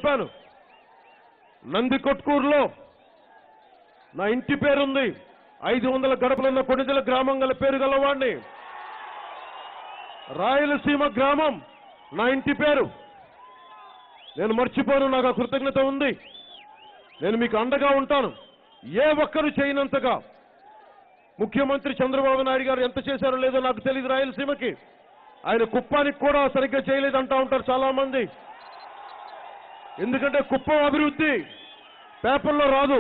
చెప్పాను నంది కొట్కూరులో నా ఇంటి పేరుంది ఐదు వందల గడపలున్న కొణిదెల గ్రామం గల పేరు గలవాడిని రాయలసీమ గ్రామం నా ఇంటి పేరు నేను మర్చిపోను నాకు ఆ కృతజ్ఞత ఉంది నేను మీకు అండగా ఉంటాను ఏ ఒక్కరు చేయనంతగా ముఖ్యమంత్రి చంద్రబాబు నాయుడు గారు ఎంత చేశారో లేదో నాకు తెలియదు రాయలసీమకి ఆయన కుప్పానికి కూడా సరిగ్గా చేయలేదంటా ఉంటారు చాలా మంది ఎందుకంటే కుప్పం అభివృద్ధి పేపర్లో రాదు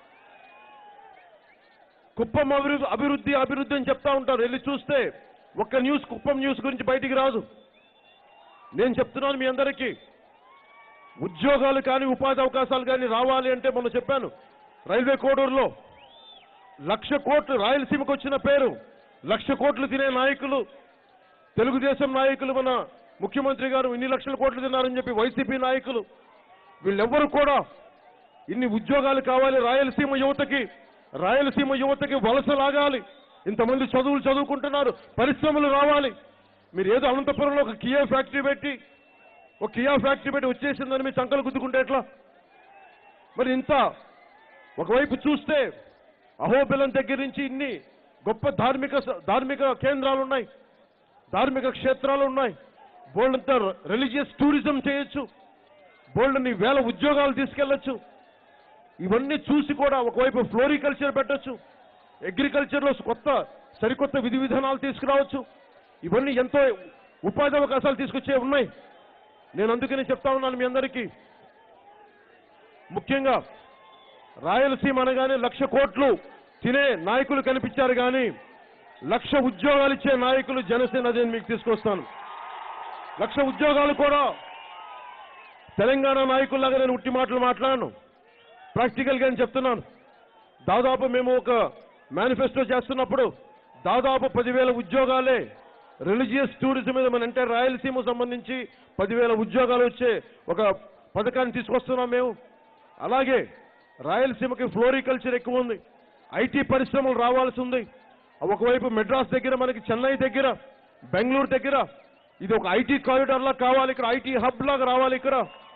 కుప్పం అభివృద్ధి అభివృద్ధి అభివృద్ధి అని చెప్తా ఉంటారు వెళ్ళి చూస్తే ఒక్క న్యూస్ కుప్పం న్యూస్ గురించి బయటికి రాదు నేను చెప్తున్నాను మీ అందరికీ ఉద్యోగాలు కానీ ఉపాధి అవకాశాలు కానీ రావాలి అంటే మొన్న చెప్పాను రైల్వే కోడూరులో లక్ష కోట్లు రాయలసీమకు వచ్చిన పేరు లక్ష కోట్లు తినే నాయకులు తెలుగుదేశం నాయకులు మన ముఖ్యమంత్రి గారు ఇన్ని లక్షల కోట్లు తిన్నారని చెప్పి వైసీపీ నాయకులు వీళ్ళెవ్వరు కూడా ఇన్ని ఉద్యోగాలు కావాలి రాయలసీమ యువతకి రాయలసీమ యువతకి వలస లాగాలి ఇంతమంది చదువులు చదువుకుంటున్నారు పరిశ్రమలు రావాలి మీరు ఏదో అనంతపురంలో ఒక కియా ఫ్యాక్టరీ పెట్టి ఒక కియా ఫ్యాక్టరీ పెట్టి వచ్చేసిందని మీ సంకలు గుద్దుకుంటే ఎట్లా మరి ఇంత ఒకవైపు చూస్తే అహోబిలం దగ్గర నుంచి ఇన్ని గొప్ప ధార్మిక స- ధార్మిక కేంద్రాలు ఉన్నాయి ధార్మిక క్షేత్రాలు ఉన్నాయి బోల్డంత రిలీజియస్ టూరిజం చేయొచ్చు బోల్డన్ని వేల ఉద్యోగాలు తీసుకెళ్లొచ్చు ఇవన్నీ చూసి కూడా ఒకవైపు ఫ్లోరికల్చర్ పెట్టొచ్చు అగ్రికల్చర్లో కొత్త సరికొత్త విధి విధానాలు తీసుకురావచ్చు ఇవన్నీ ఎంతో ఉపాధి అవకాశాలు తీసుకొచ్చే ఉన్నాయి నేను అందుకని చెప్తా ఉన్నాను మీ అందరికీ ముఖ్యంగా రాయలసీమ అనగానే లక్ష కోట్లు తినే నాయకులు కనిపించారు కానీ లక్ష ఉద్యోగాలు ఇచ్చే నాయకులు జనసేన అదే మీకు తీసుకొస్తాను లక్ష ఉద్యోగాలు కూడా తెలంగాణ నాయకుల్లాగా నేను ఉట్టి మాటలు మాట్లాడను ప్రాక్టికల్గా నేను చెప్తున్నాను దాదాపు మేము ఒక మేనిఫెస్టో చేస్తున్నప్పుడు దాదాపు పదివేల ఉద్యోగాలే రిలీజియస్ టూరిజం మీద మన అంటే రాయలసీమ సంబంధించి పదివేల ఉద్యోగాలు వచ్చే ఒక పథకాన్ని తీసుకొస్తున్నాం మేము అలాగే రాయలసీమకి ఫ్లోరికల్చర్ ఎక్కువ ఉంది ఐటీ పరిశ్రమలు రావాల్సి ఉంది ఒకవైపు మెడ్రాస్ దగ్గర మనకి చెన్నై దగ్గర బెంగళూరు దగ్గర ఇది ఒక ఐటీ కారిడార్ లా కావాలి ఇక్కడ ఐటీ హబ్ లాగా రావాలి ఇక్కడ